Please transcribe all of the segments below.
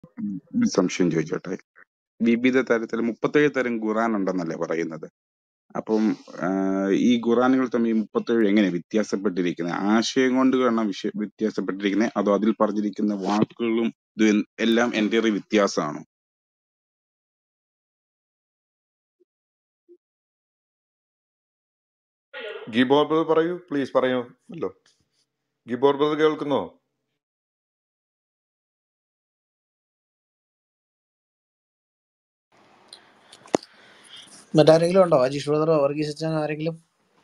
ഉം, ഒരു സംശയം ചോദിച്ചോട്ടെ വിവിധ തരത്തിൽ മുപ്പത്തേഴ് തരം ഖുറാൻ ഉണ്ടെന്നല്ലേ പറയുന്നത് അപ്പം ആഹ് ഈ ഖുറാനുകൾ തമ്മിൽ മുപ്പത്തേഴ് എങ്ങനെ വ്യത്യാസപ്പെട്ടിരിക്കുന്നത് ആശയം കൊണ്ട് വേണം വിഷ വ്യത്യാസപ്പെട്ടിരിക്കുന്നത് അതോ അതിൽ പറഞ്ഞിരിക്കുന്ന വാക്കുകളും ഇത് എല്ലാം എൻ്റെ വ്യത്യാസമാണോ ഗിബോർ ബ്രദർ പറയൂ പ്ലീസ് പറയൂ അല്ലോ ഗിബോർ ബ്രദർ കേൾക്കുന്നോ മറ്റാരെങ്കിലും ഉണ്ടോ അജീഷ് ബ്രദറോ വർഗീസ് അച്ഛൻ ആരെങ്കിലും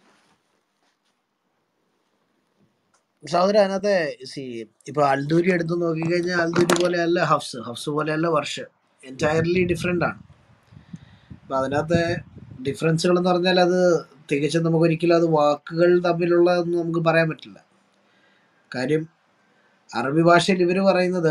സഹോദരൻ അതിനകത്തെ സി ഇപ്പൊ അൽദൂരി എടുത്ത് നോക്കിക്കഴിഞ്ഞാൽ അൽദൂരി പോലെ അല്ല ഹഫ്സ് ഹഫ്സ് പോലെ അല്ല വർഷ് എൻറ്റയർലി ഡിഫറെൻ്റ് ആണ് അപ്പൊ അതിനകത്തെ ഡിഫറൻസുകൾ എന്ന് പറഞ്ഞാൽ അത് തികച്ചും നമുക്ക് ഒരിക്കലും അത് വാക്കുകൾ തമ്മിലുള്ളതെന്ന് നമുക്ക് പറയാൻ പറ്റില്ല കാര്യം അറബി ഭാഷയിൽ ഇവർ പറയുന്നത്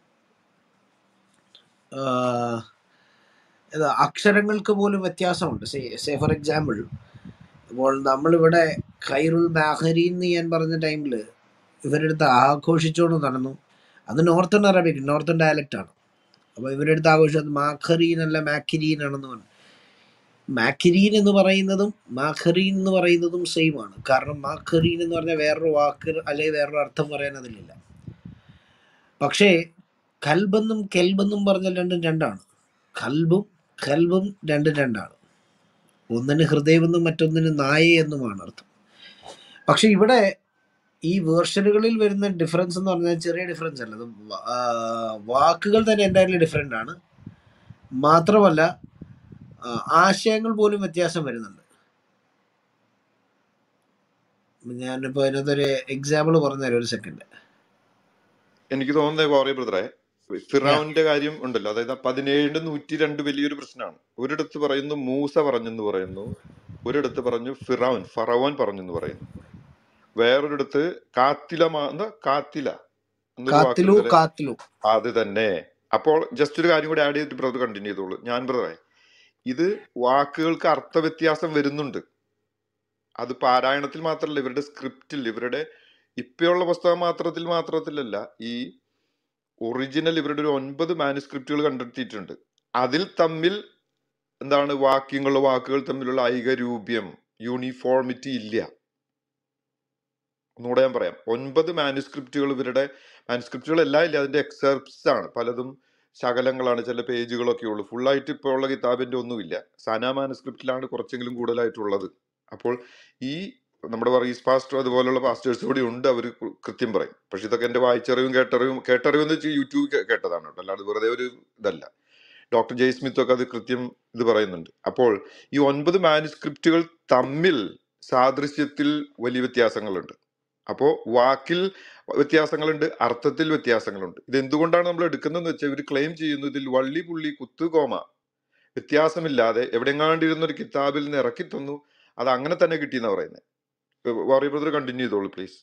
ആഹ്, ഇത് അക്ഷരങ്ങൾക്ക് പോലും വ്യത്യാസമുണ്ട് സേ സേ ഫോർ എക്സാമ്പിൾ ഇപ്പോൾ നമ്മളിവിടെ ഖൈറുൽ മാഹരീൻ എന്ന് ഞാൻ പറഞ്ഞ ടൈമിൽ ഇവരുടെ അടുത്ത് ആഘോഷിച്ചുകൊണ്ട് നടന്നു അത് നോർത്തേൺ അറബിക് നോർത്തേൺ ഡയലക്റ്റ് ആണ് അപ്പോൾ ഇവരുടെ അടുത്ത് ആഘോഷിച്ചത് മാഖറീൻ അല്ല മാക്കിരീൻ ആണെന്ന് പറഞ്ഞു മാക്കിരീൻ എന്ന് പറയുന്നതും മാഖറീൻ എന്ന് പറയുന്നതും സെയിം ആണ് കാരണം മാഖറീൻ എന്ന് പറഞ്ഞാൽ വേറൊരു വാക്ക് അല്ലെങ്കിൽ വേറൊരു അർത്ഥം പറയാൻ അതിലില്ല പക്ഷേ കൽബെന്നും കെൽബെന്നും പറഞ്ഞാൽ രണ്ടും രണ്ടാണ് കൽബും കൽബും രണ്ടും രണ്ടാണ് ഒന്നിന് ഹൃദയമെന്നും മറ്റൊന്നിന് നായ എന്നുമാണ് അർത്ഥം പക്ഷെ ഇവിടെ ഈ വേർഷനുകളിൽ വരുന്ന ഡിഫറൻസ് എന്ന് പറഞ്ഞാൽ ചെറിയ ഡിഫറൻസ് അല്ല അത് വ- ആ, വാക്കുകൾ തന്നെ എൻ്റയർലി ഡിഫറെൻ്റ് ആണ് മാത്രമല്ല ആ, ആശയങ്ങൾ പോലും വ്യത്യാസം വരുന്നുണ്ട് ഞാനിപ്പോൾ അതിനകത്തൊരു എക്സാമ്പിൾ പറഞ്ഞുതരാം ഒരു സെക്കൻഡ് എനിക്ക് തോന്നുന്നത് കോറിയ ബ്രദറെ ഫിറാവിന്റെ കാര്യം ഉണ്ടല്ലോ അതായത് ആ പതിനേഴിന്റെ നൂറ്റി രണ്ട് വലിയൊരു പ്രശ്നമാണ് ഒരിടത്ത് പറയുന്നു മൂസ പറഞ്ഞെന്ന് പറയുന്നു ഒരിടത്ത് പറഞ്ഞു ഫിറാവൻ ഫറവോൻ പറഞ്ഞെന്ന് പറയുന്നു വേറൊരിടത്ത് കാത്തില മാ- എന്താ കാത്തില എന്നൊരു കാത്തിലു വാക്കുണ്ട് കാത്തിലു അത് തന്നെ അപ്പോൾ ജസ്റ്റ് ഒരു കാര്യം കൂടി ആഡ് ചെയ്തിട്ട് ബ്രദർ കണ്ടിന്യൂ ചെയ്തോളൂ ഞാൻ ബ്രദറെ ഇത് വാക്കുകൾക്ക് അർത്ഥവ്യത്യാസം വരുന്നുണ്ട് അത് പാരായണത്തിൽ മാത്രമല്ല ഇവരുടെ സ്ക്രിപ്റ്റിൽ ഇവരുടെ ഇപ്പോഴുള്ള പുസ്തകം മാത്രത്തിൽ മാത്രത്തിലല്ല ഈ ഒറിജിനൽ ഇവരുടെ ഒരു ഒൻപത് മാനുസ്ക്രിപ്റ്റുകൾ കണ്ടെത്തിയിട്ടുണ്ട് അതിൽ തമ്മിൽ എന്താണ് വാക്യങ്ങൾ വാക്കുകൾ തമ്മിലുള്ള ഐകരൂപ്യം യൂണിഫോർമിറ്റി ഇല്ല ഒന്നുകൂടെ ഞാൻ പറയാം ഒൻപത് മാനുസ്ക്രിപ്റ്റുകൾ ഇവരുടെ മാനുസ്ക്രിപ്റ്റുകൾ എല്ലാം ഇല്ല അതിന്റെ എക്സെപ്റ്റ്സ് ആണ് പലതും ശകലങ്ങളാണ് ചില പേജുകളൊക്കെ ഉള്ളൂ ഫുള്ളായിട്ട് ഇപ്പോൾ ഉള്ള കിതാബിന്റെ ഒന്നുമില്ല സന മാനുസ്ക്രിപ്റ്റിലാണ് കുറച്ചെങ്കിലും കൂടുതലായിട്ടുള്ളത് അപ്പോൾ ഈ നമ്മുടെ പറയും പാസ്റ്റർ അതുപോലുള്ള പാസ്റ്റേഴ്സ് കൂടി ഉണ്ട് അവർ കൃത്യം പറയും പക്ഷെ ഇതൊക്കെ എന്റെ വായിച്ചറിവും കേട്ടറിവും കേട്ടറിവും എന്ന് വെച്ചാൽ യൂട്യൂബ് കേ- കേട്ടതാണ് കേട്ടോ അല്ലാതെ വെറുതെ ഒരു ഇതല്ല ഡോക്ടർ ജയ് സ്മിത്ത് ഒക്കെ അത് കൃത്യം ഇത് പറയുന്നുണ്ട് അപ്പോൾ ഈ ഒൻപത് മാനുസ്ക്രിപ്റ്റുകൾ തമ്മിൽ സാദൃശ്യത്തിൽ വലിയ വ്യത്യാസങ്ങളുണ്ട് അപ്പോൾ വാക്കിൽ വ്യത്യാസങ്ങളുണ്ട് അർത്ഥത്തിൽ വ്യത്യാസങ്ങളുണ്ട് ഇത് എന്തുകൊണ്ടാണ് നമ്മൾ എടുക്കുന്നതെന്ന് വെച്ചാൽ ഇവർ ക്ലെയിം ചെയ്യുന്നു ഇതിൽ വള്ളി പുള്ളി കുത്തുകോമ വ്യത്യാസമില്ലാതെ എവിടെങ്ങാണ്ടിരുന്ന ഒരു കിതാബിൽ നിന്ന് ഇറക്കി തന്നു അത് അങ്ങനെ തന്നെ കിട്ടിയെന്നാ പറയുന്നത് വാറി ബ്രദർ കണ്ടിന്യൂ ചെയ്തോളൂ പ്ലീസ്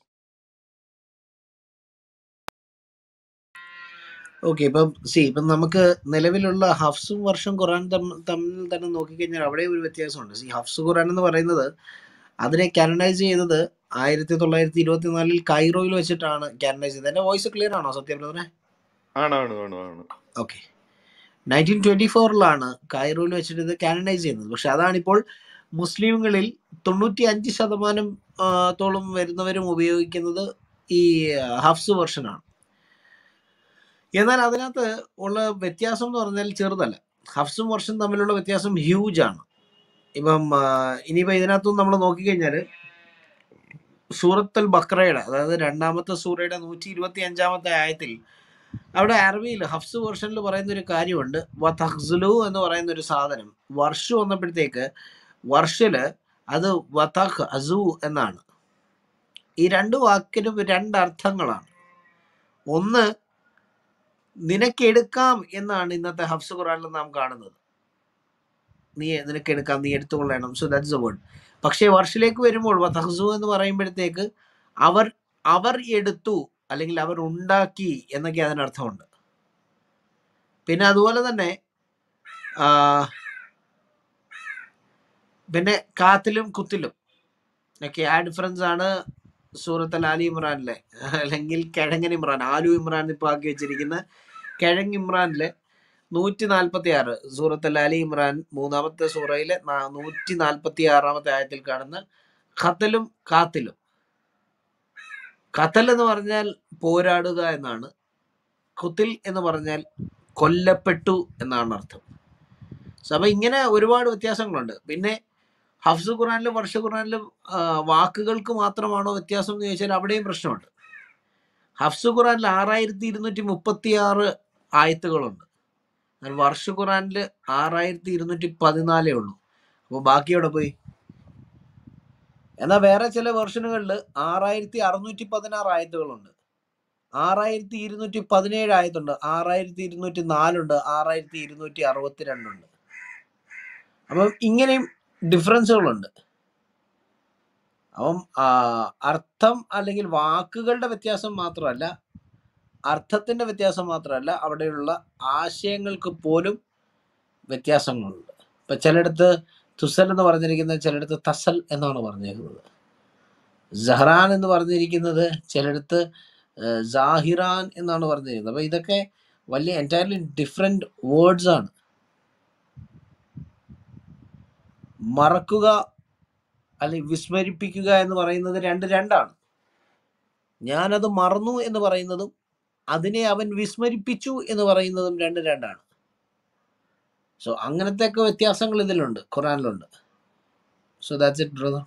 ഓക്കെ ഇപ്പം സി ഇപ്പം നമുക്ക് നിലവിലുള്ള ഹഫ്സും വർഷം ഖുറാൻ തമ്മ- തമ്മിൽ തന്നെ നോക്കിക്കഴിഞ്ഞാൽ അവിടെ ഒരു വ്യത്യാസമുണ്ട് സി ഹഫ്സ് ഖുറാൻ എന്ന് പറയുന്നത് അതിനെ കാനഡൈസ് ചെയ്തത് ആയിരത്തി തൊള്ളായിരത്തി ഇരുപത്തി നാലിൽ കൈറോയിൽ വെച്ചിട്ടാണ് കാനഡൈസ് ചെയ്തത് എൻ്റെ വോയിസ് ക്ലിയർ ആണോ സത്യം ബ്രദറെ ആണാണ് ആണ് ആണ് ഓക്കെ നയൻറ്റീൻ ട്വന്റി ഫോറിലാണ് കൈറോയിൽ വെച്ചിട്ട് ഇത് കാനഡൈസ് ചെയ്യുന്നത് പക്ഷെ അതാണിപ്പോൾ മുസ്ലിങ്ങളിൽ തൊണ്ണൂറ്റി അഞ്ച് ശതമാനം ആ, തോളം വരുന്നവരും ഉപയോഗിക്കുന്നത് ഈ ഹഫ്സ് വെർഷനാണ് എന്നാൽ അതിനകത്ത് ഉള്ള വ്യത്യാസം എന്ന് പറഞ്ഞാൽ ചെറുതല്ല ഹഫ്സും വർഷം തമ്മിലുള്ള വ്യത്യാസം ഹ്യൂജ് ആണ് ഇപ്പം ആ, ഇനിയിപ്പോൾ ഇതിനകത്തും നമ്മൾ നോക്കിക്കഴിഞ്ഞാൽ സൂറത്തുൽ ബക്രയുടെ അതായത് രണ്ടാമത്തെ സൂറയുടെ നൂറ്റി ഇരുപത്തി അഞ്ചാമത്തെ ആയത്തിൽ അവിടെ അറബിയിൽ ഹഫ്സ് വെർഷനിൽ പറയുന്ന ഒരു കാര്യമുണ്ട് വതഹ്സുലു എന്ന് പറയുന്ന ഒരു സാധനം വർഷ് വന്നപ്പോഴത്തേക്ക് വർഷില് അത് വതഹ് അസു എന്നാണ് ഈ രണ്ട് വാക്കിനും രണ്ട് അർത്ഥങ്ങളാണ് ഒന്ന് നിനക്കെടുക്കാം എന്നാണ് ഇന്നത്തെ ഹഫ്സ് ഖുറാനിൽ നാം കാണുന്നത് നീ നിനക്കെടുക്കാം നീ എടുത്തുകൊള്ളണം സോ ദാറ്റ്സ് എ വേർഡ് പക്ഷേ വർഷിലേക്ക് വരുമ്പോൾ വതഹ്സു എന്ന് പറയുമ്പോഴത്തേക്ക് അവർ അവർ എടുത്തു അല്ലെങ്കിൽ അവർ ഉണ്ടാക്കി എന്നൊക്കെ അതിനർത്ഥമുണ്ട് പിന്നെ അതുപോലെ തന്നെ ആ, പിന്നെ കാത്തിലും കുത്തിലും ഒക്കെ ആ ഡിഫറൻസ് ആണ് സൂറത്ത് അൽ ആലി ഇമ്രാനിലെ അല്ലെങ്കിൽ കിഴങ്ങൻ ഇമ്രാൻ ആലു ഇമ്രാൻ ഇപ്പൊ ആക്കി വെച്ചിരിക്കുന്ന കിഴങ് ഇമ്രാനിലെ നൂറ്റി നാൽപ്പത്തി ആറ് സൂറത്ത് അലി ഇമ്രാൻ മൂന്നാമത്തെ സൂറയിലെ നാ- നൂറ്റി നാൽപ്പത്തി ആറാമത്തെ ആയത്തിൽ കാണുന്ന ഖത്തലും കാത്തിലും ഖത്തൽ എന്ന് പറഞ്ഞാൽ പോരാടുക എന്നാണ് ഖുത്തിൽ എന്ന് പറഞ്ഞാൽ കൊല്ലപ്പെട്ടു എന്നാണ് അർത്ഥം So, അപ്പൊ ഇങ്ങനെ ഒരുപാട് വ്യത്യാസങ്ങളുണ്ട് പിന്നെ ഹഫ്സ് ഖുറാനിലും വർഷ ഖുറാനിലും ആ, വാക്കുകൾക്ക് മാത്രമാണോ വ്യത്യാസം എന്ന് ചോദിച്ചാൽ അവിടെയും പ്രശ്നമുണ്ട് ഹഫ്സ് ഖുറാനിൽ ആറായിരത്തി ഇരുന്നൂറ്റി മുപ്പത്തി ആറ് ആയത്തുകളുണ്ട് എന്നാൽ വർഷ ഖുറാനിൽ ആറായിരത്തി ഇരുന്നൂറ്റി പതിനാലേ ഉള്ളൂ അപ്പോൾ ബാക്കി എവിടെ പോയി എന്നാൽ വേറെ ചില വെർഷനുകളിൽ ആറായിരത്തി അറുന്നൂറ്റി പതിനാറ് ആയത്തുകളുണ്ട് ആറായിരത്തി ഇരുന്നൂറ്റി പതിനേഴ് ആയത്തുണ്ട് ആറായിരത്തി ഇരുന്നൂറ്റി നാലുണ്ട് ആറായിരത്തി ഇരുന്നൂറ്റി അറുപത്തി രണ്ടുണ്ട് അപ്പം ഇങ്ങനെയും ഡിഫറൻസുകളുണ്ട് അപ്പം ആ, അർത്ഥം അല്ലെങ്കിൽ വാക്കുകളുടെ വ്യത്യാസം മാത്രമല്ല അർത്ഥത്തിന്റെ വ്യത്യാസം മാത്രമല്ല അവിടെയുള്ള ആശയങ്ങൾക്ക് പോലും വ്യത്യാസങ്ങളുണ്ട് ഇപ്പൊ ചിലയിടത്ത് തുസൽ എന്ന് പറഞ്ഞിരിക്കുന്നത് ചിലയിടത്ത് തസൽ എന്നാണ് പറഞ്ഞിരിക്കുന്നത് സഹ്റാൻ എന്ന് പറഞ്ഞിരിക്കുന്നത് ചിലയിടത്ത് ഏഹ്, സാഹിറാൻ എന്നാണ് പറഞ്ഞിരിക്കുന്നത് അപ്പൊ ഇതൊക്കെ വലിയ എൻറ്റയർലി ഡിഫറെന്റ് വേർഡ്സ് ആണ് മറക്കുക അല്ലെങ്കിൽ വിസ്മരിപ്പിക്കുക എന്ന് പറയുന്നത് രണ്ട് രണ്ടാണ് ഞാനത് മറന്നു എന്ന് പറയുന്നതും അതിനെ അവൻ വിസ്മരിപ്പിച്ചു എന്ന് പറയുന്നതും രണ്ട് രണ്ടാണ് സോ അങ്ങനത്തെ ഒക്കെ വ്യത്യാസങ്ങൾ ഇതിലുണ്ട് ഖുറാനിലുണ്ട് സോ ദാറ്റ്സ് ഇറ്റ് ബ്രദർ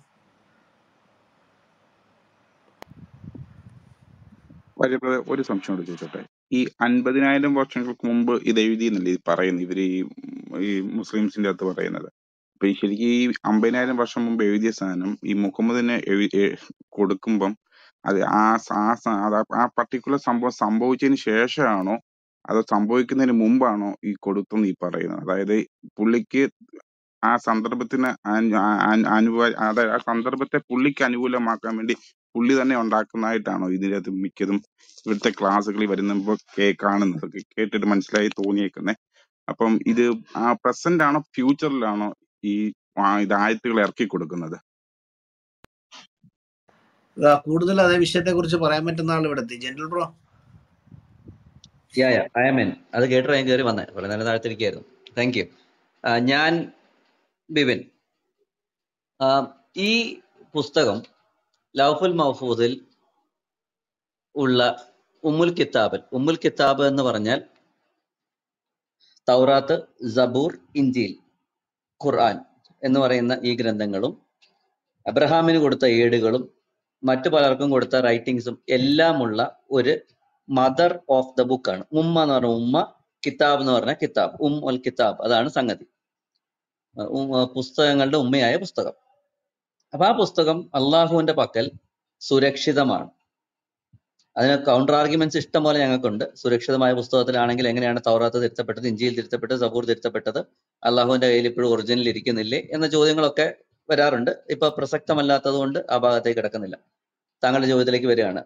വലിയ ബ്രദർ ഒരു സംശയം കൂടി ചോദിച്ചോട്ടെ ഈ അൻപതിനായിരം വർഷങ്ങൾക്ക് മുമ്പ് ഇത് എഴുതിയെന്നല്ലേ ഇത് പറയുന്നത് ഇവര് ഈ ഈ മുസ്ലിംസിന്റെ അകത്ത് പറയുന്നത് അപ്പൊ ഈ ശരിക്കും ഈ അമ്പതിനായിരം വർഷം മുമ്പ് എഴുതിയ സാധനം ഈ മുഹമ്മദിന് എഴു- എ- കൊടുക്കുമ്പം അത് ആ സ- ആ സ- അത് ആ പർട്ടിക്കുലർ സംഭവം സംഭവിച്ചതിന് ശേഷമാണോ അതോ സംഭവിക്കുന്നതിന് മുമ്പാണോ ഈ കൊടുത്തെന്ന് ഈ പറയുന്നത് അതായത് പുള്ളിക്ക് ആ സന്ദർഭത്തിന് അനു- ആ- ആ- അനുകൂല അതായത് ആ സന്ദർഭത്തെ പുള്ളിക്ക് അനുകൂലമാക്കാൻ വേണ്ടി പുള്ളി തന്നെ ഉണ്ടാക്കുന്നതായിട്ടാണോ ഇതിനകത്ത് മിക്കതും ഇവിടുത്തെ ക്ലാസ്സുകളിൽ വരുമ്പോൾ കേ കാണുന്നത് കേ- കേട്ടിട്ട് മനസ്സിലായി തോന്നിയേക്കുന്നത് അപ്പം ഇത് ആ പ്രസന്റ് ആണോ ഫ്യൂച്ചറിലാണോ ഈ ആ ഇത് ആയത്തുകൾ ഇറക്കി കൊടുക്കുന്നത് കൂടുതൽ അതേ വിഷയത്തെ കുറിച്ച് പറയാൻ പറ്റുന്ന ആൾ ഇവിടെ എത്തി general bro yeah yeah I M N അത് കേട്ടോ ഞാൻ കയറി വന്നേ വളരെ നല്ല താഴ്ത്തിരിക്കുകയായിരുന്നു താങ്ക് യു ഞാൻ ബിബിൻ ആ, ഈ പുസ്തകം ലൗഫുൽ മഹഫൂദിൽ ഉള്ള ഉമ്മുൽ കിതാബിൽ ഉമ്മുൽ കിതാബ് എന്ന് പറഞ്ഞാൽ തൗറാത്ത് സബൂർ ഇഞ്ചീൽ ഖുർആൻ എന്ന് പറയുന്ന ഈ ഗ്രന്ഥങ്ങളും അബ്രഹാമിന് കൊടുത്ത ഏടുകളും മറ്റു പലർക്കും കൊടുത്ത റൈറ്റിങ്സും എല്ലാമുള്ള ഒരു മദർ ഓഫ് ദ ബുക്കാണ് ഉമ്മ എന്ന് പറഞ്ഞ ഉമ്മ കിതാബ് എന്ന് പറഞ്ഞ കിതാബ് ഉം അൽ കിതാബ് അതാണ് സംഗതി അഹ് ഉം, അഹ് പുസ്തകങ്ങളുടെ ഉമ്മയായ പുസ്തകം അപ്പൊ ആ പുസ്തകം അള്ളാഹുവിന്റെ പക്കൽ സുരക്ഷിതമാണ് അതിന് കൗണ്ടർ ആർഗ്യുമെന്റ്സ് ഇഷ്ടം പോലെ ഞങ്ങൾക്കുണ്ട് സുരക്ഷിതമായ പുസ്തകത്തിലാണെങ്കിൽ എങ്ങനെയാണ് തൗറാത്ത് തിരുത്തപ്പെട്ടത് ഇഞ്ചിയിൽ തിരുത്തപ്പെട്ടത് സബൂർ തിരുത്തപ്പെട്ടത് അള്ളാഹുവിന്റെ കയ്യിൽ ഇപ്പോഴും ഒറിജിനൽ ഇരിക്കുന്നില്ലേ എന്ന ചോദ്യങ്ങളൊക്കെ വരാറുണ്ട് ഇപ്പൊ പ്രസക്തമല്ലാത്തത് കൊണ്ട് ആ ഭാഗത്തേക്ക് കിടക്കുന്നില്ല താങ്കളുടെ ചോദ്യത്തിലേക്ക് വരികയാണ്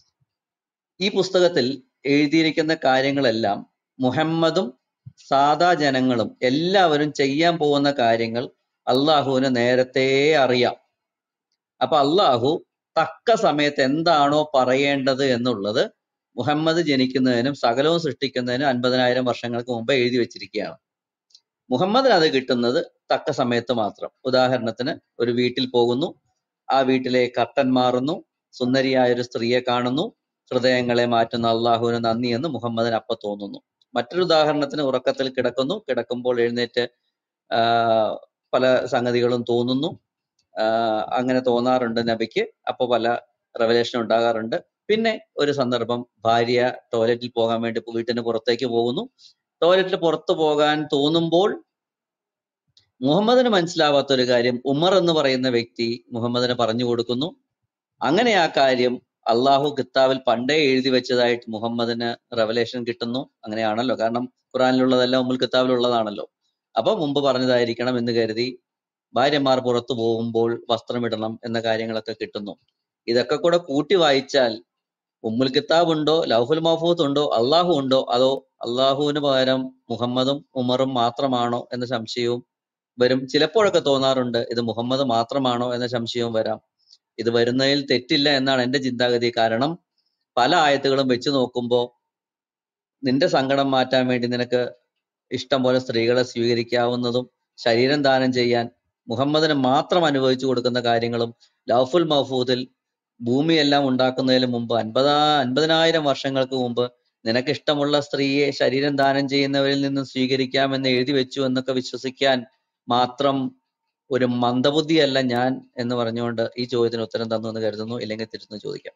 ഈ പുസ്തകത്തിൽ എഴുതിയിരിക്കുന്ന കാര്യങ്ങളെല്ലാം മുഹമ്മദും സാധാ ജനങ്ങളും എല്ലാവരും ചെയ്യാൻ പോകുന്ന കാര്യങ്ങൾ അള്ളാഹുവിന് നേരത്തെ അറിയാം അപ്പൊ അള്ളാഹു തക്ക സമയത്ത് എന്താണോ പറയേണ്ടത് എന്നുള്ളത് മുഹമ്മദ് ജനിക്കുന്നതിനും സകലവും സൃഷ്ടിക്കുന്നതിനും അൻപതിനായിരം വർഷങ്ങൾക്ക് മുമ്പ് എഴുതി വെച്ചിരിക്കുകയാണ് മുഹമ്മദിന് അത് കിട്ടുന്നത് തക്ക സമയത്ത് മാത്രം ഉദാഹരണത്തിന് ഒരു വീട്ടിൽ പോകുന്നു ആ വീട്ടിലെ കർട്ടൻ മാറുന്നു സുന്ദരിയായ ഒരു സ്ത്രീയെ കാണുന്നു ഹൃദയങ്ങളെ മാറ്റുന്ന അള്ളാഹുവിന് നന്ദി എന്ന് മുഹമ്മദിന് അപ്പൊ തോന്നുന്നു മറ്റൊരു ഉദാഹരണത്തിന് ഉറക്കത്തിൽ കിടക്കുന്നു കിടക്കുമ്പോൾ എഴുന്നേറ്റ് ആ, പല സംഗതികളും തോന്നുന്നു ആ, അങ്ങനെ തോന്നാറുണ്ട് നബിക്ക് അപ്പൊ പല റെവലേഷൻ ഉണ്ടാകാറുണ്ട് പിന്നെ ഒരു സന്ദർഭം ഭാര്യ ടോയ്ലറ്റിൽ പോകാൻ വേണ്ടി വീട്ടിന് പുറത്തേക്ക് പോകുന്നു ടോയ്ലറ്റിൽ പുറത്തു പോകാൻ തോന്നുമ്പോൾ മുഹമ്മദിന് മനസ്സിലാവാത്ത ഒരു കാര്യം ഉമർ എന്ന് പറയുന്ന വ്യക്തി മുഹമ്മദിന് പറഞ്ഞു കൊടുക്കുന്നു അങ്ങനെ ആ കാര്യം അള്ളാഹു കിതാബിൽ പണ്ടേ എഴുതി വെച്ചതായിട്ട് മുഹമ്മദിന് റെവലേഷൻ കിട്ടുന്നു അങ്ങനെയാണല്ലോ കാരണം ഖുറാനിലുള്ളതെല്ലാം ഉമ്മുൽ കിതാബിലുള്ളതാണല്ലോ അപ്പൊ മുമ്പ് പറഞ്ഞതായിരിക്കണം എന്ന് കരുതി ഭാര്യമാർ പുറത്തു പോകുമ്പോൾ വസ്ത്രമിടണം എന്ന കാര്യങ്ങളൊക്കെ കിട്ടുന്നു ഇതൊക്കെ കൂടെ കൂട്ടി വായിച്ചാൽ ഉമ്മുൽ കിതാബ് ഉണ്ടോ ലൗഹുൽ മഹഫൂത്ത് ഉണ്ടോ അള്ളാഹു ഉണ്ടോ അതോ അള്ളാഹുവിന് പകരം മുഹമ്മദും ഉമറും മാത്രമാണോ എന്ന സംശയവും വരും ചിലപ്പോഴൊക്കെ തോന്നാറുണ്ട് ഇത് മുഹമ്മദ് മാത്രമാണോ എന്ന സംശയവും വരാം ഇത് വരുന്നതിൽ തെറ്റില്ല എന്നാണ് എന്റെ ചിന്താഗതി കാരണം പല ആയത്തുകളും വെച്ച് നോക്കുമ്പോൾ നിന്റെ സങ്കടം മാറ്റാൻ വേണ്ടി നിനക്ക് ഇഷ്ടം പോലെ സ്ത്രീകളെ സ്വീകരിക്കാവുന്നതും ശരീരം ദാനം ചെയ്യാൻ മുഹമ്മദിന് മാത്രം അനുഭവിച്ചു കൊടുക്കുന്ന കാര്യങ്ങളും ലൗഫുൽ മഹഫൂദിൽ ഭൂമിയെല്ലാം ഉണ്ടാക്കുന്നതിന് മുമ്പ് അൻപതാ അൻപതിനായിരം വർഷങ്ങൾക്ക് മുമ്പ് നിനക്ക് ഇഷ്ടമുള്ള സ്ത്രീയെ ശരീരം ദാനം ചെയ്യുന്നവരിൽ നിന്നും സ്വീകരിക്കാമെന്ന് എഴുതി വെച്ചു എന്നൊക്കെ വിശ്വസിക്കാൻ മാത്രം ഒരു മന്ദബുദ്ധിയല്ല ഞാൻ എന്ന് പറഞ്ഞുകൊണ്ട് ഈ ചോദ്യത്തിന് ഉത്തരം തന്നു എന്ന് കരുതുന്നു ഇല്ലെങ്കിൽ തിരിച്ചു ചോദിക്കാം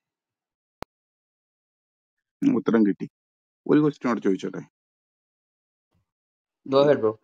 ഉത്തരം കിട്ടി ഒരു ക്വസ്റ്റ്യൻ കൂടെ ചോദിച്ചോട്ടെ ഗോ ഹെഡ് ബ്രോ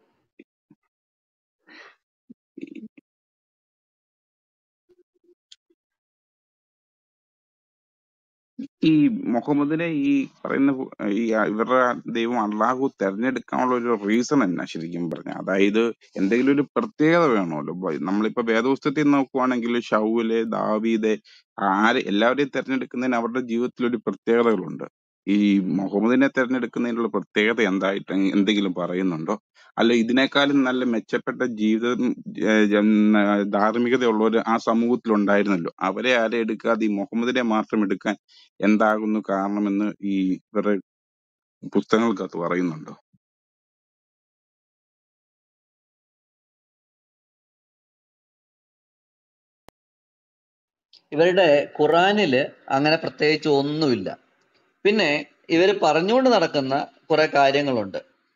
ഈ മുഹമ്മദിനെ ഈ പറയുന്ന പു- ഈ ഇവരുടെ ദൈവം അള്ളാഹു തെരഞ്ഞെടുക്കാനുള്ള ഒരു റീസൺ എന്നാ ശരിക്കും പറഞ്ഞ അതായത് എന്തെങ്കിലും ഒരു പ്രത്യേകത വേണമല്ലോ ബ- നമ്മളിപ്പോ വേദപുസ്തകത്തിൽ നോക്കുവാണെങ്കിൽ ഷൗല് ദാവീദ് ആര് എല്ലാവരെയും തെരഞ്ഞെടുക്കുന്നതിന് അവരുടെ ജീവിതത്തിൽ ഒരു പ്രത്യേകതകളുണ്ട് ഈ മുഹമ്മദിനെ തെരഞ്ഞെടുക്കുന്നതിനുള്ള പ്രത്യേകത എന്തായിട്ട് എന്തെങ്കിലും പറയുന്നുണ്ടോ അല്ല ഇതിനേക്കാളും നല്ല മെച്ചപ്പെട്ട ജീവിതം ഏഹ് ജൻ- ധാർമ്മികതയുള്ളവർ ആ സമൂഹത്തിൽ ഉണ്ടായിരുന്നല്ലോ അവരെ ആരെ എടുക്കാതെ ഈ മുഹമ്മദിനെ മാത്രം എടുക്കാൻ എന്താകുന്നു കാരണമെന്ന് ഈ ഇവരുടെ പുസ്തകങ്ങൾക്കകത്ത് പറയുന്നുണ്ടോ ഇവരുടെ ഖുറാനില് അങ്ങനെ പ്രത്യേകിച്ച് ഒന്നുമില്ല പിന്നെ ഇവര് പറഞ്ഞുകൊണ്ട് നടക്കുന്ന കുറെ കാര്യങ്ങളുണ്ട്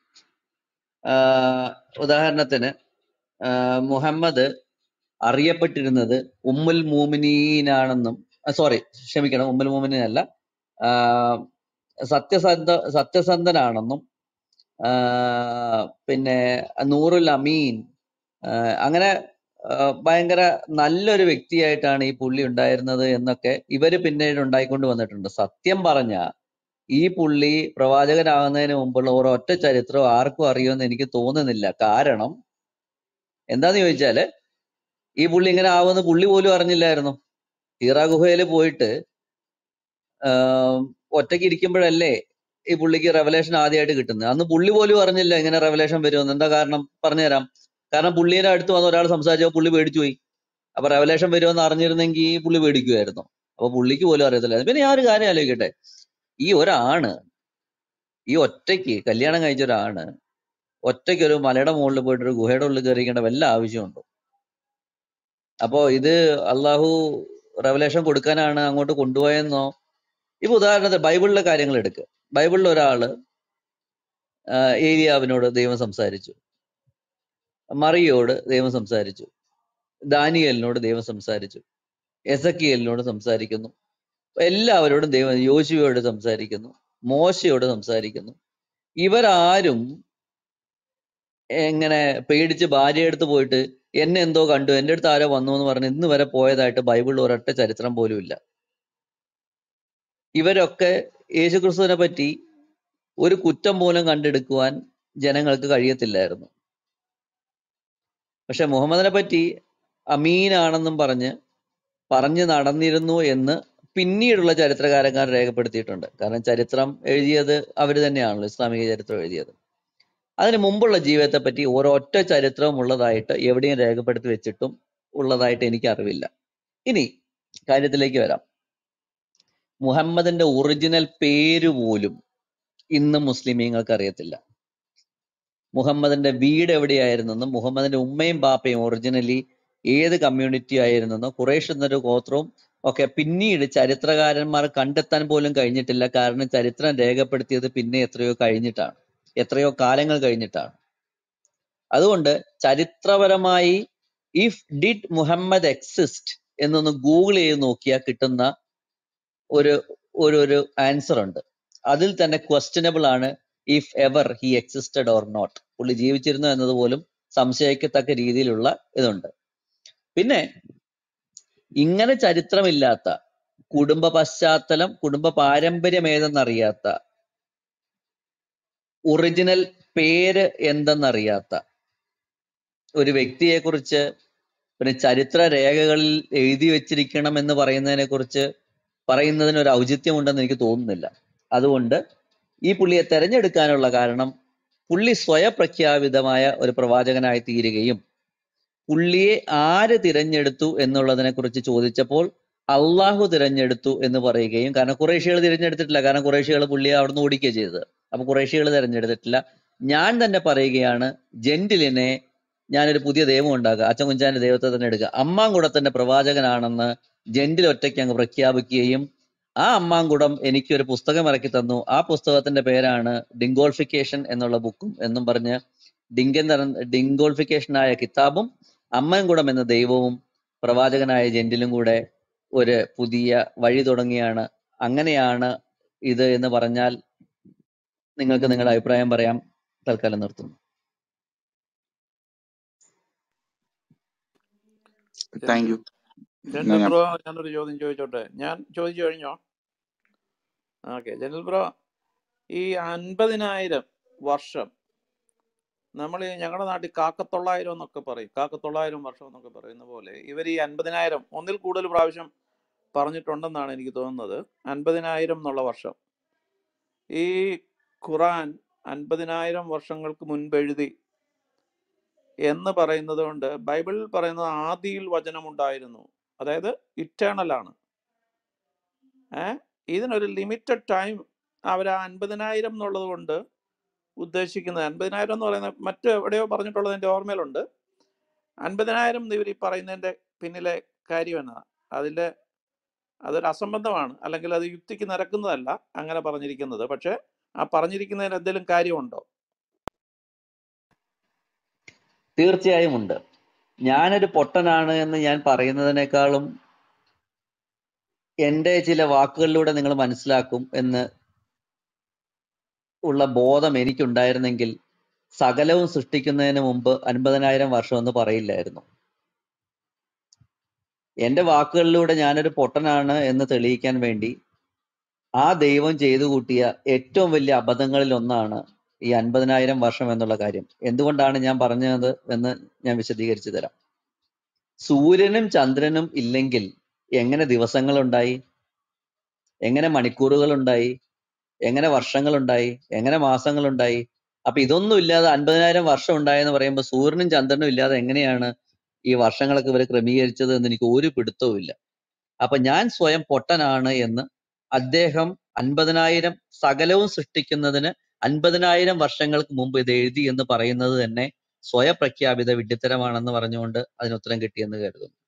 ആഹ് ഉദാഹരണത്തിന് ആഹ് മുഹമ്മദ് അറിയപ്പെട്ടിരുന്നത് ഉമ്മുൽ മൂമിനീനാണെന്നും സോറി ക്ഷമിക്കണം ഉമ്മുൽ മൂമിനീൻ അല്ല ആഹ് സത്യസന്ധ സത്യസന്ധനാണെന്നും ആഹ് പിന്നെ നൂറുൽ അമീൻ ആഹ് അങ്ങനെ ആഹ് ഭയങ്കര നല്ലൊരു വ്യക്തിയായിട്ടാണ് ഈ പുള്ളി ഉണ്ടായിരുന്നത് എന്നൊക്കെ ഇവര് പിന്നീട് ഉണ്ടായിക്കൊണ്ട് വന്നിട്ടുണ്ട് സത്യം പറഞ്ഞ ഈ പുള്ളി പ്രവാചകനാകുന്നതിന് മുമ്പുള്ള ഒരൊറ്റ ചരിത്രം ആർക്കും അറിയുമെന്ന് എനിക്ക് തോന്നുന്നില്ല കാരണം എന്താന്ന് ചോദിച്ചാല് ഈ പുള്ളി ഇങ്ങനെ ആവുമെന്ന് പുള്ളി പോലും അറിഞ്ഞില്ലായിരുന്നു ഹീറ ഗുഹയിൽ പോയിട്ട് ആഹ് ഒറ്റയ്ക്ക് ഇരിക്കുമ്പോഴല്ലേ ഈ പുള്ളിക്ക് റെവലേഷൻ ആദ്യമായിട്ട് കിട്ടുന്നത് അന്ന് പുള്ളി പോലും അറിഞ്ഞില്ല ഇങ്ങനെ റെവലേഷൻ വരുമെന്ന് എന്താ കാരണം പറഞ്ഞുതരാം കാരണം പുള്ളിയുടെ അടുത്ത് വന്ന് ഒരാൾ സംസാരിച്ചപ്പോൾ പുള്ളി പേടിച്ചു പോയി അപ്പൊ റെവലേഷൻ വരുമെന്ന് അറിഞ്ഞിരുന്നെങ്കിൽ ഈ പുള്ളി പേടിക്കുമായിരുന്നു അപ്പൊ പുള്ളിക്ക് പോലും അറിയത്തില്ലായിരുന്നു പിന്നെ ഞാൻ ഒരു കാര്യം ആലോചിക്കട്ടെ ഈ ഒരാണ് ഈ ഒറ്റയ്ക്ക് കല്യാണം കഴിച്ച ഒരാണ് ഒറ്റയ്ക്ക് ഒരു മലയുടെ മുകളിൽ പോയിട്ട് ഒരു ഗുഹയുടെ ഉള്ളിൽ കയറിക്കേണ്ട വല്ല ആവശ്യമുണ്ടോ അപ്പോ ഇത് അള്ളാഹു റെവലേഷൻ കൊടുക്കാനാണ് അങ്ങോട്ട് കൊണ്ടുപോയെന്നോ ഇപ്പൊ ഉദാഹരണത്തിന് ബൈബിളിലെ കാര്യങ്ങൾ എടുക്കുക ബൈബിളിൽ ഒരാള് ആഹ് ഏലിയാവിനോട് ദൈവം സംസാരിച്ചു മറിയോട് ദൈവം സംസാരിച്ചു ദാനിയലിനോട് ദൈവം സംസാരിച്ചു എസക്കിയലിനോട് സംസാരിക്കുന്നു എല്ലാവരോടും ദൈവം യോശുവയോട് സംസാരിക്കുന്നു മോശയോട് സംസാരിക്കുന്നു ഇവരാരും എങ്ങനെ പേടിച്ച് ഭാര്യ അടുത്ത് പോയിട്ട് എന്നെ എന്തോ കണ്ടു എന്റെ അടുത്ത് ആരോ വന്നു എന്ന് പറഞ്ഞ് ഇന്ന് വരെ പോയതായിട്ട് ബൈബിളിൽ ഒരൊറ്റ ചരിത്രം പോലും ഇല്ല ഇവരൊക്കെ യേശുക്രിസ്തുവിനെ പറ്റി ഒരു കുറ്റം പോലും കണ്ടെടുക്കുവാൻ ജനങ്ങൾക്ക് കഴിയത്തില്ലായിരുന്നു പക്ഷെ മുഹമ്മദിനെ പറ്റി അമീനാണെന്നും പറഞ്ഞ് പറഞ്ഞു നടന്നിരുന്നു എന്ന് പിന്നീടുള്ള ചരിത്രകാരന്മാർ രേഖപ്പെടുത്തിയിട്ടുണ്ട് കാരണം ചരിത്രം എഴുതിയത് അവർ തന്നെയാണല്ലോ ഇസ്ലാമിക ചരിത്രം എഴുതിയത് അതിന് മുമ്പുള്ള ജീവിതത്തെ പറ്റി ഒരൊറ്റ ചരിത്രവും ഉള്ളതായിട്ട് എവിടെയും രേഖപ്പെടുത്തി വെച്ചിട്ടും ഉള്ളതായിട്ട് എനിക്ക് അറിവില്ല ഇനി കാര്യത്തിലേക്ക് വരാം മുഹമ്മദിന്റെ ഒറിജിനൽ പേര് പോലും ഇന്ന് മുസ്ലിമീങ്ങൾക്ക് അറിയത്തില്ല മുഹമ്മദിന്റെ വീട് എവിടെയായിരുന്നെന്നും മുഹമ്മദിന്റെ ഉമ്മയും ബാപ്പയും ഒറിജിനലി ഏത് കമ്മ്യൂണിറ്റി ആയിരുന്നെന്നോ ഖുറൈഷ് എന്നൊരു ഗോത്രവും ഒക്കെ പിന്നീട് ചരിത്രകാരന്മാർ കണ്ടെത്താൻ പോലും കഴിഞ്ഞിട്ടില്ല കാരണം ചരിത്രം രേഖപ്പെടുത്തിയത് പിന്നെ എത്രയോ കഴിഞ്ഞിട്ടാണ് എത്രയോ കാലങ്ങൾ കഴിഞ്ഞിട്ടാണ് അതുകൊണ്ട് ചരിത്രപരമായി ഇഫ് ഡിഡ് മുഹമ്മദ് എക്സിസ്റ്റ് എന്നൊന്ന് ഗൂഗിൾ ചെയ്ത് നോക്കിയാൽ കിട്ടുന്ന ഒരു ഒരു ഒരു ആൻസർ ഉണ്ട് അതിൽ തന്നെ ക്വസ്റ്റ്യനബിൾ ആണ് if ever he existed or not പുള്ളി ജീവിച്ചിരുന്നു എന്നത് പോലും സംശയിക്കത്തക്ക രീതിയിലുള്ള ഇതുണ്ട് പിന്നെ ഇങ്ങനെ ചരിത്രമില്ലാത്ത കുടുംബ പശ്ചാത്തലം കുടുംബ പാരമ്പര്യം ഏതെന്നറിയാത്ത ഒറിജിനൽ പേര് എന്തെന്നറിയാത്ത ഒരു വ്യക്തിയെ കുറിച്ച് പിന്നെ ചരിത്ര രേഖകളിൽ എഴുതി വെച്ചിരിക്കണം എന്ന് പറയുന്നതിനെ കുറിച്ച് പറയുന്നതിന് ഒരു ഔചിത്യമുണ്ടെന്ന് എനിക്ക് തോന്നുന്നില്ല അതുകൊണ്ട് ഈ പുള്ളിയെ തെരഞ്ഞെടുക്കാനുള്ള കാരണം പുള്ളി സ്വയപ്രഖ്യാപിതമായ ഒരു പ്രവാചകനായി തീരുകയും പുള്ളിയെ ആര് തിരഞ്ഞെടുത്തു എന്നുള്ളതിനെ കുറിച്ച് ചോദിച്ചപ്പോൾ അള്ളാഹു തിരഞ്ഞെടുത്തു എന്ന് പറയുകയും കാരണം കുറേശ്യകൾ തിരഞ്ഞെടുത്തിട്ടില്ല കാരണം കുറേശ്യകൾ പുള്ളിയെ അവിടുന്ന് ഓടിക്കുക ചെയ്തത് അപ്പൊ കുറേശികൾ തെരഞ്ഞെടുത്തിട്ടില്ല ഞാൻ തന്നെ പറയുകയാണ് ജെന്റിലിനെ ഞാനൊരു പുതിയ ദൈവം ഉണ്ടാക്കുക അച്ഛൻ കുഞ്ചാന്റെ ദൈവത്തെ തന്നെ എടുക്കുക അമ്മാങ്കുടത്തിന്റെ പ്രവാചകനാണെന്ന് ജെന്റിൽ ഒറ്റയ്ക്ക് അങ്ങ് പ്രഖ്യാപിക്കുകയും ആ അമ്മാങ്കുടം എനിക്കൊരു പുസ്തകം ഇറക്കി തന്നു ആ പുസ്തകത്തിന്റെ പേരാണ് ഡിങ്കോൾഫിക്കേഷൻ എന്നുള്ള ബുക്കും എന്നും പറഞ്ഞ് ഡിങ്കൻ ഡിങ്കോൾഫിക്കേഷനായ കിതാബും അമ്മൻകുടം എന്ന ദൈവവും പ്രവാചകനായ ജെന്റിലും കൂടെ ഒരു പുതിയ വഴി തുടങ്ങിയാണ് അങ്ങനെയാണ് ഇത് എന്ന് പറഞ്ഞാൽ നിങ്ങൾക്ക് നിങ്ങളുടെ അഭിപ്രായം പറയാം തൽക്കാലം നിർത്തുന്നു താങ്ക് യു ജനറൽ ബ്രോ ഞാനൊരു ചോദ്യം ചോദിച്ചോട്ടെ ഞാൻ ചോദിച്ചു കഴിഞ്ഞോ ഓക്കെ ജനറൽ ബ്രോ ഈ അൻപതിനായിരം വർഷം നമ്മൾ ഞങ്ങളുടെ നാട്ടിൽ കാക്കത്തൊള്ളായിരം എന്നൊക്കെ പറയും കാക്കത്തൊള്ളായിരം വർഷം എന്നൊക്കെ പറയുന്ന പോലെ ഇവർ ഈ അൻപതിനായിരം ഒന്നിൽ കൂടുതൽ പ്രാവശ്യം പറഞ്ഞിട്ടുണ്ടെന്നാണ് എനിക്ക് തോന്നുന്നത് അൻപതിനായിരം എന്നുള്ള വർഷം ഈ ഖുറാൻ അൻപതിനായിരം വർഷങ്ങൾക്ക് മുൻപ് എഴുതി എന്ന് പറയുന്നത് കൊണ്ട് ബൈബിളിൽ പറയുന്നത് ആദിയിൽ വചനമുണ്ടായിരുന്നു അതായത് ഇറ്റേണൽ ആണ് ഏ ഇതിനൊരു ലിമിറ്റഡ് ടൈം അവർ ആ അൻപതിനായിരം എന്നുള്ളത് കൊണ്ട് ഉദ്ദേശിക്കുന്നത് അൻപതിനായിരം എന്ന് പറയുന്നത് മറ്റു എവിടെയോ പറഞ്ഞിട്ടുള്ളത് എൻ്റെ ഓർമ്മയിലുണ്ട് അൻപതിനായിരം എന്ന് ഇവർ ഈ പറയുന്നതിൻ്റെ പിന്നിലെ കാര്യം എന്നാ അതിൻ്റെ അതൊരു അസംബന്ധമാണ് അല്ലെങ്കിൽ അത് യുക്തിക്ക് നിരക്കുന്നതല്ല അങ്ങനെ പറഞ്ഞിരിക്കുന്നത് പക്ഷേ ആ പറഞ്ഞിരിക്കുന്നതിന് എന്തെങ്കിലും കാര്യമുണ്ടോ തീർച്ചയായും ഉണ്ട് ഞാനൊരു പൊട്ടനാണ് എന്ന് ഞാൻ പറയുന്നതിനേക്കാളും എൻ്റെ ചില വാക്കുകളിലൂടെ നിങ്ങൾ മനസ്സിലാക്കും എന്ന് ഉള്ള ബോധം എനിക്കുണ്ടായിരുന്നെങ്കിൽ സകലവും സൃഷ്ടിക്കുന്നതിന് മുമ്പ് അൻപതിനായിരം വർഷം എന്ന് പറയില്ലായിരുന്നു എൻ്റെ വാക്കുകളിലൂടെ ഞാനൊരു പൊട്ടനാണ് എന്ന് തെളിയിക്കാൻ വേണ്ടി ആ ദൈവം ചെയ്തു കൂട്ടിയ ഏറ്റവും വലിയ അബദ്ധങ്ങളിൽ ഒന്നാണ് ഈ അൻപതിനായിരം വർഷം എന്നുള്ള കാര്യം എന്തുകൊണ്ടാണ് ഞാൻ പറഞ്ഞത് എന്ന് ഞാൻ വിശദീകരിച്ചു തരാം സൂര്യനും ചന്ദ്രനും ഇല്ലെങ്കിൽ എങ്ങനെ ദിവസങ്ങൾ ഉണ്ടായി എങ്ങനെ മണിക്കൂറുകൾ ഉണ്ടായി എങ്ങനെ വർഷങ്ങൾ ഉണ്ടായി എങ്ങനെ മാസങ്ങൾ ഉണ്ടായി അപ്പൊ ഇതൊന്നും ഇല്ലാതെ അൻപതിനായിരം വർഷം ഉണ്ടായെന്ന് പറയുമ്പോൾ സൂര്യനും ചന്ദ്രനും ഇല്ലാതെ എങ്ങനെയാണ് ഈ വർഷങ്ങളൊക്കെ ഇവർ ക്രമീകരിച്ചത് എന്ന് എനിക്ക് ഒരു പിടുത്തവും ഇല്ല അപ്പൊ ഞാൻ സ്വയം പൊട്ടനാണ് എന്ന് അദ്ദേഹം അൻപതിനായിരം സകലവും സൃഷ്ടിക്കുന്നതിന് അൻപതിനായിരം വർഷങ്ങൾക്ക് മുമ്പ് ഇത് എഴുതി എന്ന് പറയുന്നത് തന്നെ സ്വയപ്രഖ്യാപിത വിഡ്ഢിത്തരമാണെന്ന് പറഞ്ഞുകൊണ്ട് അതിന് ഉത്തരം കിട്ടിയെന്ന് കരുതുന്നു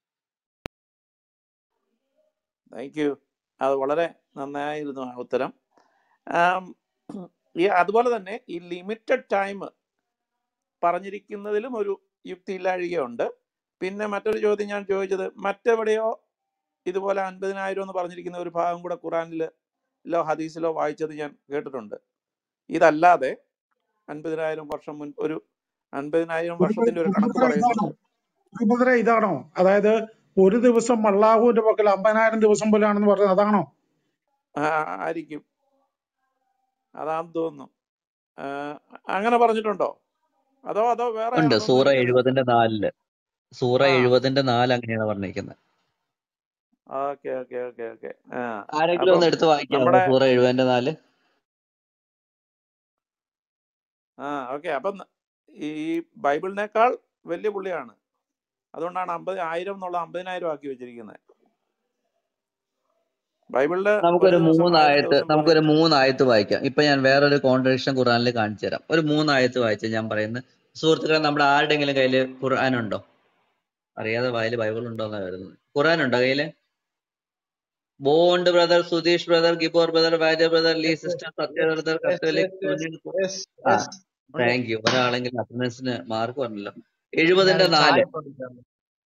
താങ്ക് യു അത് വളരെ നന്നായിരുന്നു ആ ഉത്തരം ആം, ഈ അതുപോലെ തന്നെ ഈ ലിമിറ്റഡ് ടൈം പറഞ്ഞിരിക്കുന്നതിലും ഒരു യുക്തിയില്ലാഴികയുണ്ട് പിന്നെ മറ്റൊരു ചോദ്യം ഞാൻ ചോദിച്ചത് മറ്റെവിടെയോ ഇതുപോലെ അൻപതിനായിരം എന്ന് പറഞ്ഞിരിക്കുന്ന ഒരു ഭാഗം കൂടെ ഖുറാനിലോ ഹദീസിലോ വായിച്ചത് ഞാൻ കേട്ടിട്ടുണ്ട് ഇതല്ലാതെ അൻപതിനായിരം വർഷം മുൻ ഒരു അൻപതിനായിരം വർഷത്തിന്റെ ഒരു കണക്ക് ഇതാണോ പറയുന്നുണ്ട് സുഭദ്ര ഇതാണോ അതായത് ഒരു ദിവസം അള്ളാഹുവിന്റെ പക്കൽ അമ്പതിനായിരം ദിവസം പോലെയാണെന്ന് പറഞ്ഞത് അതാണോ ആ, ആയിരിക്കും അതാന്ന് തോന്നുന്നു ആ, അങ്ങനെ പറഞ്ഞിട്ടുണ്ടോ അതോ അതോ വേറെ ഉണ്ട് ആണോ സൂറ എനിക്കറിയാം എഴുപതിന്റെ നാലില് സൂറ ആ എഴുപതിന്റെ നാല് അങ്ങനെയാണ് പറഞ്ഞിരിക്കുന്നത് ഓക്കെ ഓക്കെ ഓക്കെ ഓക്കെ ആ ആരെങ്കിലും അപ്പം ഒന്ന് എടുത്ത് വായിക്കാമോ നമ്മുടെ സൂറ എഴുപതിന്റെ നാല് ആ ഓക്കെ അപ്പം ഈ ബൈബിളിനേക്കാൾ വലിയ പുള്ളിയാണ് അതുകൊണ്ടാണ് അമ്പത് ആയിരം എന്നുള്ള അമ്പതിനായിരം ആക്കി വെച്ചിരിക്കുന്നത് ബൈബിളില് ഒരു നമുക്കൊരു ദിവസം ആയിരം മൂന്നായത്ത് ദിവസം നമുക്കൊരു പറയുന്നുണ്ട് മൂന്നായത്ത് വായിക്കാം ഇപ്പൊ ഞാൻ വേറൊരു കോൺട്രഡിക്ഷൻ ഖുറാനിൽ കാണിച്ചു തരാം ഒരു മൂന്നായത്ത് വായിച്ച് ഞാൻ പറയുന്നത് സുഹൃത്തുക്കളെ നമ്മുടെ ആരുടെങ്കിലും കയ്യില് ഖുർആൻ ഉണ്ടോ അറിയാതെ വായിൽ ബൈബിൾ ഉണ്ടോ എന്നാ വരുന്നത് ഖുർആൻ ഉണ്ടോ കയ്യില് ബോണ്ട് ബ്രദർ സുധീഷ് ബ്രദർ ഗിബോർ ബ്രദർ വാര്യ brother Lee sister Satya brother Yes, Catholic yes, yes, Sunil yes, ആ yes. ഉണ്ട്. താങ്ക് യു ഒരാളെങ്കിലും അറ്റൻഡൻസിന് മാർക്ക് പറഞ്ഞല്ലോ ഞാനൊരു എഴുപതിന്റെ ചായ നാല് ഇട്ടോണ്ടിരിക്കുകയാണ്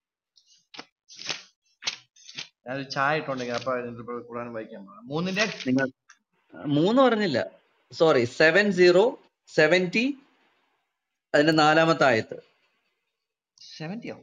ഞാനൊരു ചായ ഇട്ടോണ്ടിരിക്കുക അപ്പൊ ഇതിപ്പോ ഖുർആൻ വായിക്കാൻ പോകാം മൂന്നിന്റെ നിങ്ങൾ മൂന്ന് പറഞ്ഞില്ല സോറി സെവൻ സീറോ സെവൻറ്റി അതിന്റെ നാലാമത്തെ ആയത്ത് സെവന്റിയോ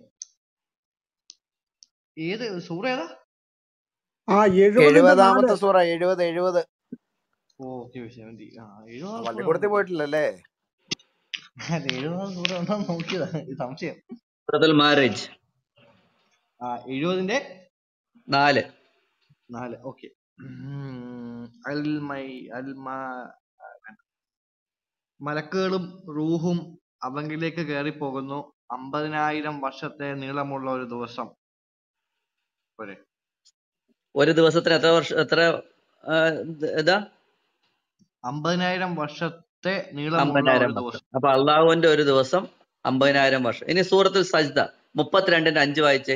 ഏത് സൂറ ഏതാ ആ എഴുപതിന്റെ നാല് എഴുപതാമത്തെ സൂറ എഴുപത് എഴുപത് ഓക്കെ സെവന്റി ആ എഴുപതാം സൂറ പള്ളിക്കൂടത്തിൽ ഉണ്ടോ പോയിട്ടില്ലല്ലേ അല്ല എഴുപതാം സൂറ ഉണ്ടോ നോക്കിയതാ ഇത് സംശയം സൂറത്തുൽ മാരേജ് ആ എഴുപതിന്റെ നാല് നാല് ഓക്കെ അൽ മൈ അൽ മാ- മലക്കുകളും റൂഹും അവങ്കിലേക്ക് കയറി പോകുന്നു അമ്പതിനായിരം വർഷത്തെ നീളമുള്ള ഒരു ദിവസം പോരെ ഒരു ദിവസത്തിന് എത്ര വർഷം എത്ര ആ, ഇത് ഇതാ അമ്പതിനായിരം വർഷത്തെ നീളമുള്ള അമ്പതിനായിരം ഒരു വർഷം ദിവസം അപ്പൊ അള്ളാഹുവിന്റെ ഒരു ദിവസം അമ്പതിനായിരം വർഷം ഇനി സൂറത്തുൽ സജ്ദ മുപ്പത്തിരണ്ടിന്റെ അഞ്ച് വായിച്ചേ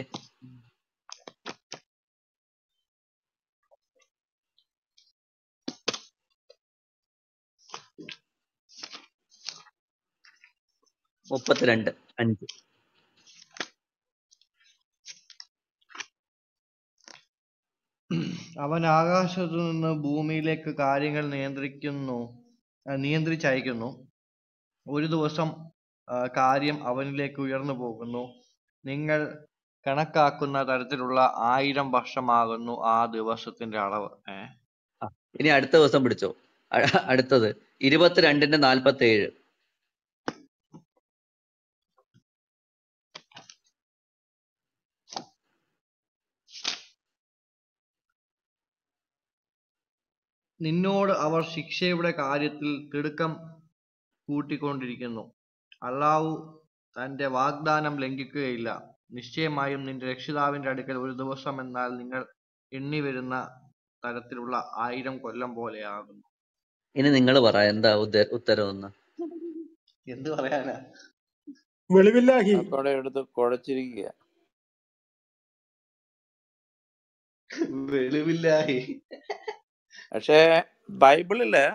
മുപ്പത്തിരണ്ട് അഞ്ച് അവൻ ആകാശത്തു നിന്ന് ഭൂമിയിലേക്ക് കാര്യങ്ങൾ നിയന്ത്രിക്കുന്നു ആ, നിയന്ത്രിച്ചയക്കുന്നു ഒരു ദിവസം ആ, കാര്യം അവനിലേക്ക് ഉയർന്നു പോകുന്നു നിങ്ങൾ കണക്കാക്കുന്ന തരത്തിലുള്ള ആയിരം വർഷമാകുന്നു ആ ദിവസത്തിന്റെ അളവ് ഏ ആ, ഇനി അടുത്ത ദിവസം പിടിച്ചോ അ- അടുത്തത് ഇരുപത്തിരണ്ടിന്റെ നാൽപ്പത്തി ഏഴ് നിന്നോട് അവർ ശിക്ഷയുടെ കാര്യത്തിൽ തിടുക്കം കൂട്ടിക്കൊണ്ടിരിക്കുന്നു അള്ളാഹു തന്റെ വാഗ്ദാനം ലംഘിക്കുകയില്ല നിശ്ചയമായും നിന്റെ രക്ഷിതാവിന്റെ അടുക്കൽ ഒരു ദിവസം എന്നാൽ നിങ്ങൾ എണ്ണി വരുന്ന തരത്തിലുള്ള ആയിരം കൊല്ലം പോലെയാകുന്നു ഇനി നിങ്ങൾ പറ എന്താ ഉദ്ദ- ഉത്തരവെന്ന് എന്ത് പറയാനാ വെളിവില്ലാഹി അപ്പോടെ എടുത്ത് കുഴച്ചിരിക്കുക വെളിവില്ലാഹി പക്ഷേ ബൈബിളില്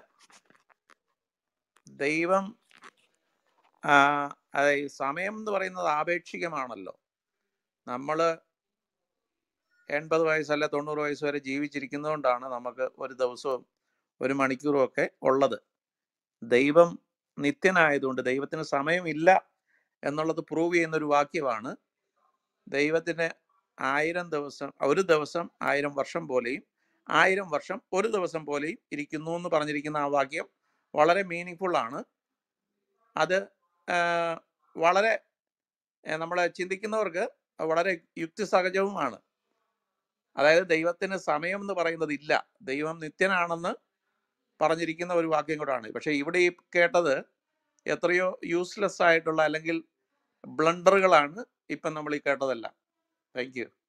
ദൈവം ആ, അതായത് ഈ സമയം എന്ന് പറയുന്നത് ആപേക്ഷികമാണല്ലോ നമ്മൾ എൺപത് വയസ്സല്ല തൊണ്ണൂറ് വയസ്സ് വരെ ജീവിച്ചിരിക്കുന്നതുകൊണ്ടാണ് നമുക്ക് ഒരു ദിവസവും ഒരു മണിക്കൂറും ഒക്കെ ഉള്ളത് ദൈവം നിത്യനായതുകൊണ്ട് ദൈവത്തിന് സമയമില്ല എന്നുള്ളത് പ്രൂവ് ചെയ്യുന്ന ഒരു വാക്യമാണ് ദൈവത്തിന് ആയിരം ദിവസം ഒരു ദിവസം ആയിരം വർഷം പോലെയും ആയിരം വർഷം ഒരു ദിവസം പോലെയും ഇരിക്കുന്നു എന്ന് പറഞ്ഞിരിക്കുന്ന ആ വാക്യം വളരെ മീനിങ് ആണ് അത് ആ, വളരെ നമ്മൾ ചിന്തിക്കുന്നവർക്ക് വളരെ യുക്തിസഹജവുമാണ് അതായത് ദൈവത്തിന് സമയം എന്ന് പറയുന്നത് ഇല്ല ദൈവം നിത്യനാണെന്ന് പറഞ്ഞിരിക്കുന്ന ഒരു വാക്യം കൂടാണ് പക്ഷെ ഇവിടെ ഈ കേട്ടത് എത്രയോ യൂസ്ലെസ് ആയിട്ടുള്ള അല്ലെങ്കിൽ ബ്ലണ്ടറുകളാണ് ഇപ്പം നമ്മൾ ഈ കേട്ടതെല്ലാം താങ്ക് യു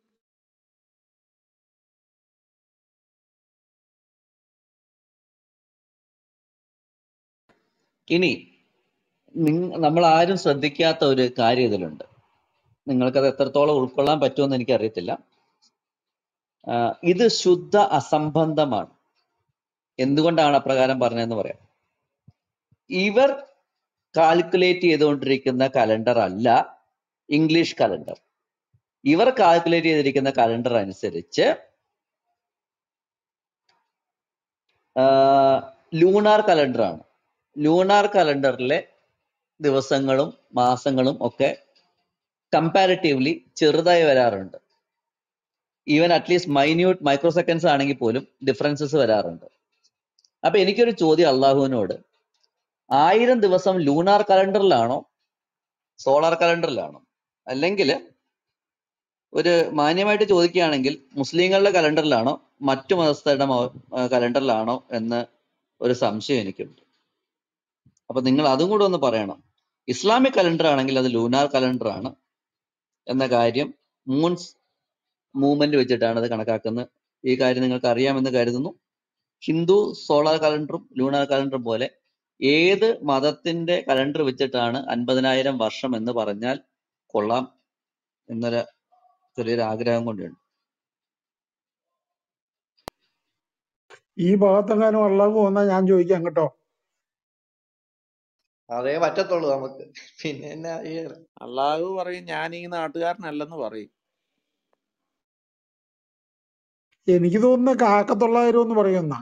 ഇനി നിങ്ങ നമ്മൾ ആരും ശ്രദ്ധിക്കാത്ത ഒരു കാര്യം ഇതിലുണ്ട് നിങ്ങൾക്കത് എത്രത്തോളം ഉൾക്കൊള്ളാൻ പറ്റുമെന്ന് എനിക്കറിയത്തില്ല ആ, ഇത് ശുദ്ധ അസംബന്ധമാണ് എന്തുകൊണ്ടാണ് അപ്രകാരം പറഞ്ഞതെന്ന് പറയാം ഇവർ കാൽക്കുലേറ്റ് ചെയ്തുകൊണ്ടിരിക്കുന്ന കലണ്ടർ അല്ല ഇംഗ്ലീഷ് കലണ്ടർ ഇവർ കാൽക്കുലേറ്റ് ചെയ്തിരിക്കുന്ന കലണ്ടർ അനുസരിച്ച് ലൂണാർ കലണ്ടറാണ് ലൂണാർ കലണ്ടറിലെ ദിവസങ്ങളും മാസങ്ങളും ഒക്കെ കമ്പാരിറ്റീവ്ലി ചെറുതായി വരാറുണ്ട് even at least minute micro seconds ആണെങ്കിൽ പോലും ഡിഫറൻസസ് വരാറുണ്ട് അപ്പൊ എനിക്കൊരു ചോദ്യം അള്ളാഹുവിനോട് ആയിരം ദിവസം ലൂണാർ കലണ്ടറിലാണോ സോളാർ കലണ്ടറിലാണോ അല്ലെങ്കിൽ ഒരു മാന്യമായിട്ട് ചോദിക്കുകയാണെങ്കിൽ മുസ്ലിങ്ങളുടെ കലണ്ടറിലാണോ മറ്റു മതസ്ഥരുടെ കലണ്ടറിലാണോ എന്ന് ഒരു സംശയം എനിക്കുണ്ട് അപ്പൊ നിങ്ങൾ അതും കൂടെ ഒന്ന് പറയണം ഇസ്ലാമിക് കലണ്ടർ ആണെങ്കിൽ അത് ലൂനാർ കലണ്ടർ ആണ് എന്ന കാര്യം മൂൺസ് മൂവ്മെന്റ് വെച്ചിട്ടാണ് അത് കണക്കാക്കുന്നത് ഈ കാര്യം നിങ്ങൾക്ക് അറിയാമെന്ന് കരുതുന്നു ഹിന്ദു സോളാർ കലണ്ടറും ലൂണാർ കലണ്ടറും പോലെ ഏത് മതത്തിന്റെ കലണ്ടർ വെച്ചിട്ടാണ് അൻപതിനായിരം വർഷം എന്ന് പറഞ്ഞാൽ കൊള്ളാം എന്നൊരു ചെറിയൊരു ആഗ്രഹം കൊണ്ടുണ്ട് ഈ ഭാഗത്തെങ്ങാനും അള്ളാഹു വന്നാൽ ഞാൻ ചോദിക്കാം കേട്ടോ അതേ പറ്റത്തുള്ളൂ നമുക്ക് പിന്നെ എന്നാ ചെയ്യാനാ? അള്ളാഹു പറയും ഞാൻ ഈ നാട്ടുകാരനല്ലെന്ന് പറയും എനിക്ക് തോന്നുന്ന കാക്കത്തൊള്ളായിരം എന്ന് പറയുന്ന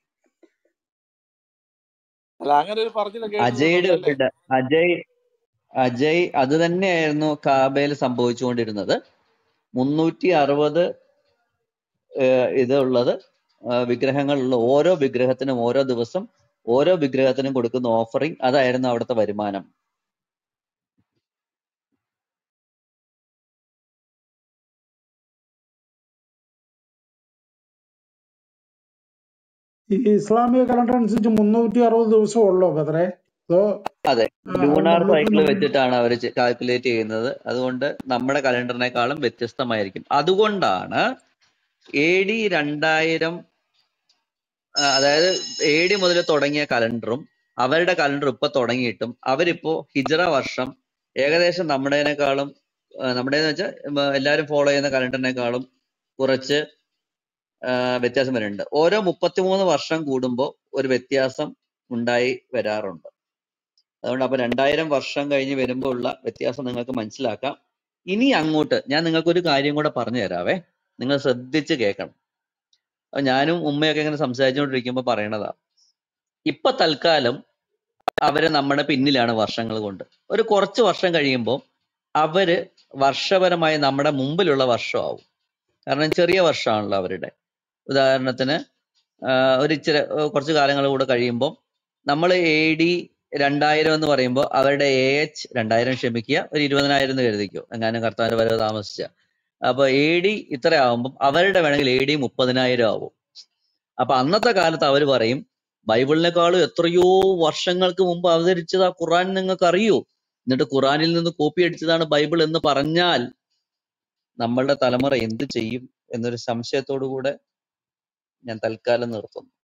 അല്ല അങ്ങനെ ഒരു പറച്ചിൽ അജയുടെ കേട്ടിട്ടുണ്ടല്ലേ ഉണ്ട്. അജയ് അജയ് അത് തന്നെയായിരുന്നു കാബയിൽ സംഭവിച്ചുകൊണ്ടിരുന്നത് മുന്നൂറ്റി അറുപത് ഇതുള്ളത് വിഗ്രഹങ്ങളുള്ള ഓരോ വിഗ്രഹത്തിനും ഓരോ ദിവസം ഓരോ വിഗ്രഹത്തിനും കൊടുക്കുന്ന ഓഫറിങ് അതായിരുന്നു അവിടുത്തെ വരുമാനം ഈ ഇസ്ലാമിക കലണ്ടർ അനുസരിച്ച് മുന്നൂറ്റി അറുപത് ദിവസം ഉള്ളോ ബദറെ അതോ അതെ ആ, ലൂണാർ നമ്മളിപ്പോ സൈക്കിൾ നമ്മൾ വെച്ചിട്ടാണ് അവർ കാൽക്കുലേറ്റ് ചെയ്യുന്നത് അതുകൊണ്ട് നമ്മുടെ കലണ്ടറിനേക്കാളും വ്യത്യസ്തമായിരിക്കും അതുകൊണ്ടാണ് എ ഡി രണ്ടായിരം ആ, അതായത് എ ഡി മുതൽ തുടങ്ങിയ കലണ്ടറും അവരുടെ കലണ്ടർ ഇപ്പൊ തുടങ്ങിയിട്ടും അവരിപ്പോ ഹിജറ വർഷം ഏകദേശം നമ്മുടേനേക്കാളും നമ്മുടെ വെച്ചാൽ എല്ലാവരും ഫോളോ ചെയ്യുന്ന കലണ്ടറിനേക്കാളും കുറച്ച് ആ, വ്യത്യാസം വരുന്നുണ്ട് ഓരോ മുപ്പത്തിമൂന്ന് വർഷം കൂടുമ്പോൾ ഒരു വ്യത്യാസം ഉണ്ടായി വരാറുണ്ട് അതുകൊണ്ട് അപ്പൊ രണ്ടായിരം വർഷം കഴിഞ്ഞ് വരുമ്പോൾ ഉള്ള വ്യത്യാസം നിങ്ങൾക്ക് മനസ്സിലാക്കാം ഇനി അങ്ങോട്ട് ഞാൻ നിങ്ങൾക്ക് ഒരു കാര്യം കൂടെ പറഞ്ഞു തരാവേ നിങ്ങൾ ശ്രദ്ധിച്ച് കേൾക്കണം അത് ഞാനും ഉമ്മയൊക്കെ ഇങ്ങനെ സംസാരിച്ചുകൊണ്ടിരിക്കുമ്പോൾ പറയണതാ ഇപ്പൊ തൽക്കാലം അവര് നമ്മുടെ പിന്നിലാണ് വർഷങ്ങൾ കൊണ്ട് ഒരു കുറച്ച് വർഷം കഴിയുമ്പോൾ അവര് വർഷപരമായി നമ്മുടെ മുമ്പിലുള്ള വർഷമാവും കാരണം ചെറിയ വർഷമാണല്ലോ അവരുടെ ഉദാഹരണത്തിന് ആഹ് ഒരു ഇച്ചിരി ഏഹ് കുറച്ച് കാലങ്ങൾ കൂടെ കഴിയുമ്പോൾ നമ്മൾ എ ഡി രണ്ടായിരം എന്ന് പറയുമ്പോൾ അവരുടെ എ എച്ച് രണ്ടായിരം ക്ഷമിക്കുക ഒരു ഇരുപതിനായിരം എന്ന് കരുതിക്കോ എങ്ങാനും കർത്താവിന്റെ വരവ് താമസിച്ച അപ്പൊ എ ഡി ഇത്ര ആവുമ്പം അവരുടെ വേണമെങ്കിൽ എ ഡി മുപ്പതിനായിരം ആവും അപ്പൊ അന്നത്തെ കാലത്ത് അവർ പറയും ബൈബിളിനേക്കാളും എത്രയോ വർഷങ്ങൾക്ക് മുമ്പ് അവതരിച്ചത് ആ ഖുറാൻ നിങ്ങൾക്ക് അറിയൂ എന്നിട്ട് ഖുറാനിൽ നിന്ന് കോപ്പി അടിച്ചതാണ് ബൈബിൾ എന്ന് പറഞ്ഞാൽ നമ്മളുടെ തലമുറ എന്ത് ചെയ്യും എന്നൊരു സംശയത്തോടു കൂടെ ഞാൻ തൽക്കാലം നിർത്തുന്നു